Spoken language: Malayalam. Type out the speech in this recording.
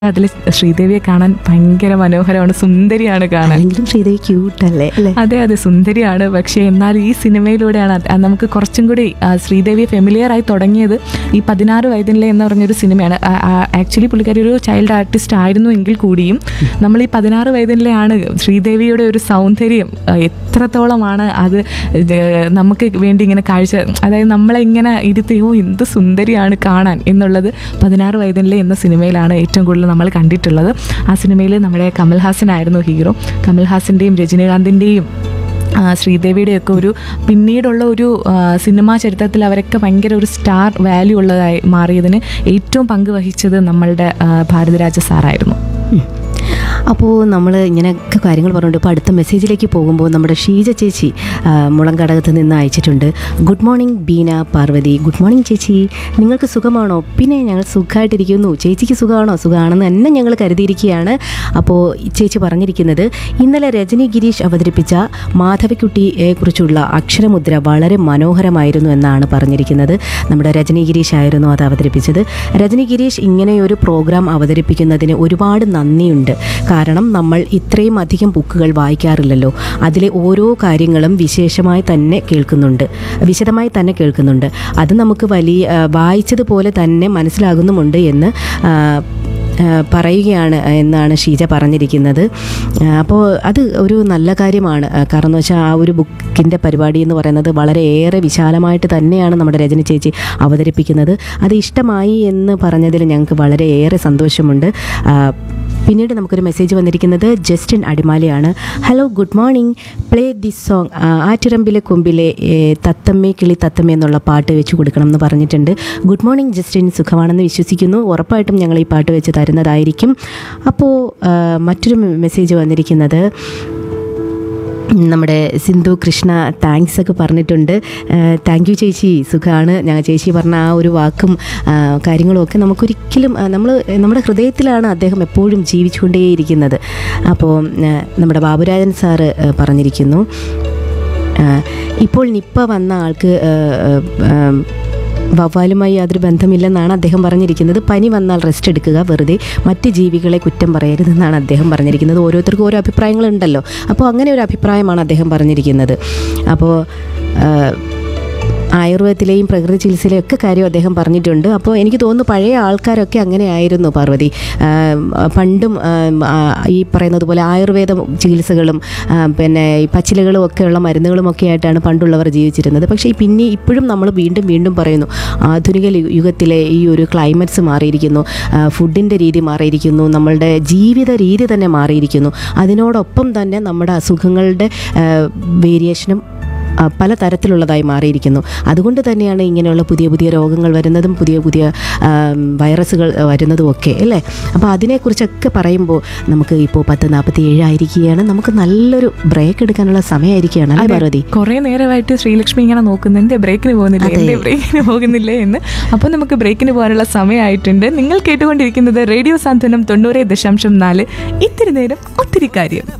അതിൽ ശ്രീദേവിയെ കാണാൻ ഭയങ്കര മനോഹരമാണ് സുന്ദരിയാണ് കാണാൻ അല്ലെങ്കിലും ശ്രീദേവി ക്യൂട്ട് അല്ലേ അല്ലേ അതെ അതെ സുന്ദരിയാണ് പക്ഷേ എന്നാൽ ഈ സിനിമയിലൂടെയാണ് അത് നമുക്ക് കുറച്ചും കൂടി ആ, ശ്രീദേവിയെ ഫെമിലിയർ ആയി തുടങ്ങിയത് ഈ പതിനാറ് വയതിനിലെ എന്ന് പറഞ്ഞൊരു സിനിമയാണ് ആക്ച്വലി പുള്ളിക്കാരി ഒരു ചൈൽഡ് ആർട്ടിസ്റ്റ് ആയിരുന്നു എങ്കിൽ കൂടിയും നമ്മൾ ഈ പതിനാറ് വയതിനിലെയാണ് ശ്രീദേവിയുടെ ഒരു സൗന്ദര്യം ആ, എത്രത്തോളമാണ് അത് ഇത് നമുക്ക് വേണ്ടി ഇങ്ങനെ കാഴ്ച അതായത് നമ്മളെ ഇങ്ങനെ ഇരുത്തി ഓ എന്ത് സുന്ദരിയാണ് കാണാൻ എന്നുള്ളത് പതിനാറ് വയതിനിലെ എന്ന സിനിമയിലാണ് ഏറ്റവും കൂടുതൽ നമ്മൾ കണ്ടിട്ടുള്ളത് ആ സിനിമയിൽ നമ്മുടെ കമൽഹാസനായിരുന്നു ഹീറോ കമൽഹാസൻ്റെയും രജനീകാന്തിൻ്റെയും ആ, ശ്രീദേവിയുടെയൊക്കെ ഒരു പിന്നീടുള്ള ഒരു ആ, സിനിമാ ചരിത്രത്തിൽ അവരൊക്കെ ഭയങ്കര ഒരു സ്റ്റാർ വാല്യൂ ഉള്ളതായി മാറിയതിന് ഏറ്റവും പങ്ക് വഹിച്ചത് നമ്മളുടെ ആ, ഭാരതരാജ സാറായിരുന്നു അപ്പോൾ നമ്മൾ ഇങ്ങനെയൊക്കെ കാര്യങ്ങൾ പറഞ്ഞുകൊണ്ട് ഇപ്പോൾ അടുത്ത മെസ്സേജിലേക്ക് പോകുമ്പോൾ നമ്മുടെ ഷീജ ചേച്ചി ആ, മുളങ്കടകത്ത് നിന്ന് അയച്ചിട്ടുണ്ട് good morning Beena Parvathy good morning ചേച്ചി നിങ്ങൾക്ക് സുഖമാണോ പിന്നെ ഞങ്ങൾ സുഖമായിട്ടിരിക്കുന്നു ചേച്ചിക്ക് സുഖമാണോ സുഖമാണെന്ന് തന്നെ ഞങ്ങൾ കരുതിയിരിക്കുകയാണ് അപ്പോൾ ഈ ചേച്ചി പറഞ്ഞിരിക്കുന്നത് ഇന്നലെ രജനി ഗിരീഷ് അവതരിപ്പിച്ച മാധവിക്കുട്ടിയെ കുറിച്ചുള്ള അക്ഷരമുദ്ര വളരെ മനോഹരമായിരുന്നു എന്നാണ് പറഞ്ഞിരിക്കുന്നത് നമ്മുടെ രജനി ഗിരീഷ് ആയിരുന്നു അത് അവതരിപ്പിച്ചത് രജനി ഗിരീഷ് ഇങ്ങനെയൊരു പ്രോഗ്രാം അവതരിപ്പിക്കുന്നതിന് ഒരുപാട് നന്ദിയുണ്ട് കാരണം നമ്മൾ ഇത്രയും അധികം ബുക്കുകൾ വായിക്കാറില്ലല്ലോ അതിലെ ഓരോ കാര്യങ്ങളും വിശേഷമായി തന്നെ കേൾക്കുന്നുണ്ട് വിശദമായി തന്നെ കേൾക്കുന്നുണ്ട് അത് നമുക്ക് വലിയ ആ, വായിച്ചതുപോലെ തന്നെ മനസ്സിലാകുന്നുമുണ്ട് എന്ന് ആ, ആ, പറയുകയാണ് എന്നാണ് ഷീജ പറഞ്ഞിരിക്കുന്നത് ആ, അപ്പോൾ അത് ഒരു നല്ല കാര്യമാണ് ആ, കാരണം എന്ന് വെച്ചാൽ ആ ഒരു ബുക്കിൻ്റെ പരിപാടി എന്ന് പറയുന്നത് വളരെയേറെ വിശാലമായിട്ട് തന്നെയാണ് നമ്മുടെ രജനി ചേച്ചി അവതരിപ്പിക്കുന്നത് അത് ഇഷ്ടമായി എന്ന് പറഞ്ഞതിൽ ഞങ്ങൾക്ക് വളരെയേറെ സന്തോഷമുണ്ട് ആ, പിന്നീട് നമുക്കൊരു മെസ്സേജ് വന്നിരിക്കുന്നത് ജസ്റ്റിൻ അടിമാലിയാണ് hello good morning play this song ആറ്റിറമ്പിലെ കൊമ്പിലെ ഏ, തത്തമ്മേ കിളി തത്തമ്മേ എന്നുള്ള പാട്ട് വെച്ച് കൊടുക്കണം എന്ന് പറഞ്ഞിട്ടുണ്ട് ഗുഡ് മോർണിംഗ് ജസ്റ്റിൻ സുഖമാണെന്ന് വിശ്വസിക്കുന്നു ഉറപ്പായിട്ടും ഞങ്ങൾ ഈ പാട്ട് വെച്ച് തരുന്നതായിരിക്കും അപ്പോൾ ആ, മറ്റൊരു മെസ്സേജ് വന്നിരിക്കുന്നത് നമ്മുടെ സിന്ധു കൃഷ്ണ താങ്ക്സ് ഒക്കെ പറഞ്ഞിട്ടുണ്ട് താങ്ക് യു ചേച്ചി സുഖമാണ് ഞങ്ങൾ ചേച്ചി പറഞ്ഞ ആ ഒരു വാക്കും ആ, കാര്യങ്ങളും ഒക്കെ നമുക്കൊരിക്കലും നമ്മൾ നമ്മുടെ ഹൃദയത്തിലാണ് അദ്ദേഹം എപ്പോഴും ജീവിച്ചുകൊണ്ടേയിരിക്കുന്നത് അപ്പോൾ ആ, നമ്മുടെ ബാബുരാജൻ സാറ് ആ, പറഞ്ഞിരിക്കുന്നു ആ, ഇപ്പോൾ നിപ്പ വന്ന ആൾക്ക് ആ, ആ, വവ്വാലുമായി യാതൊരു ബന്ധമില്ലെന്നാണ് അദ്ദേഹം പറഞ്ഞിരിക്കുന്നത് പനി വന്നാൽ റെസ്റ്റ് എടുക്കുക വെറുതെ മറ്റ് ജീവികളെ കുറ്റം പറയരുതെന്നാണ് അദ്ദേഹം പറഞ്ഞിരിക്കുന്നത് ഓരോരുത്തർക്കും ഓരോ അഭിപ്രായങ്ങളുണ്ടല്ലോ അപ്പോൾ അങ്ങനെ ഒരു അഭിപ്രായമാണ് അദ്ദേഹം പറഞ്ഞിരിക്കുന്നത് അപ്പോൾ ആ, ആയുർവേദത്തിലെയും പ്രകൃതി ചികിത്സയിലെയും ഒക്കെ കാര്യം അദ്ദേഹം പറഞ്ഞിട്ടുണ്ട് അപ്പോൾ എനിക്ക് തോന്നുന്നു പഴയ ആൾക്കാരൊക്കെ അങ്ങനെ ആയിരുന്നു പാർവതി ആ, പണ്ടും ആ, ആ, ഈ പറയുന്നത് പോലെ ആയുർവേദ ചികിത്സകളും ആ, പിന്നെ ഈ പച്ചിലകളും ഒക്കെയുള്ള മരുന്നുകളും ഒക്കെ ആയിട്ടാണ് പണ്ടുള്ളവർ ജീവിച്ചിരുന്നത് പക്ഷേ ഈ പിന്നെ ഇപ്പോഴും നമ്മൾ വീണ്ടും വീണ്ടും പറയുന്നു ആധുനിക ലു- യുഗത്തിലെ ഈ ഒരു ക്ലൈമറ്റ്സ് മാറിയിരിക്കുന്നു ആ, ഫുഡിൻ്റെ രീതി മാറിയിരിക്കുന്നു നമ്മളുടെ ജീവിത രീതി തന്നെ മാറിയിരിക്കുന്നു അതിനോടൊപ്പം തന്നെ നമ്മുടെ അസുഖങ്ങളുടെ വേരിയേഷനും ആ, പല തരത്തിലുള്ളതായി മാറിയിരിക്കുന്നു അതുകൊണ്ട് തന്നെയാണ് ഇങ്ങനെയുള്ള പുതിയ പുതിയ രോഗങ്ങൾ വരുന്നതും പുതിയ പുതിയ ആം, വൈറസുകൾ വരുന്നതും ഒക്കെ അല്ലേ അപ്പോൾ അതിനെക്കുറിച്ചൊക്കെ പറയുമ്പോൾ നമുക്ക് ഇപ്പോൾ പത്ത് നാൽപ്പത്തി ഏഴായിരിക്കുകയാണ് നമുക്ക് നല്ലൊരു ബ്രേക്ക് എടുക്കാനുള്ള സമയമായിരിക്കുകയാണ് അല്ലേ പാർവതി കുറെ നേരമായിട്ട് ശ്രീലക്ഷ്മി ഇങ്ങനെ നോക്കുന്നു എന്റെ ബ്രേക്കിന് പോകുന്നില്ല എന്റെ ബ്രേക്കിന് പോകുന്നില്ലേ എന്ന് അപ്പോൾ നമുക്ക് ബ്രേക്കിന് പോകാനുള്ള സമയമായിട്ടുണ്ട് നിങ്ങൾ കേട്ടുകൊണ്ടിരിക്കുന്നത് റേഡിയോ സാന്ത്വനം തൊണ്ണൂറ് ദശാംശം നാല് ഇത്തിരി നേരം ഒത്തിരി കാര്യം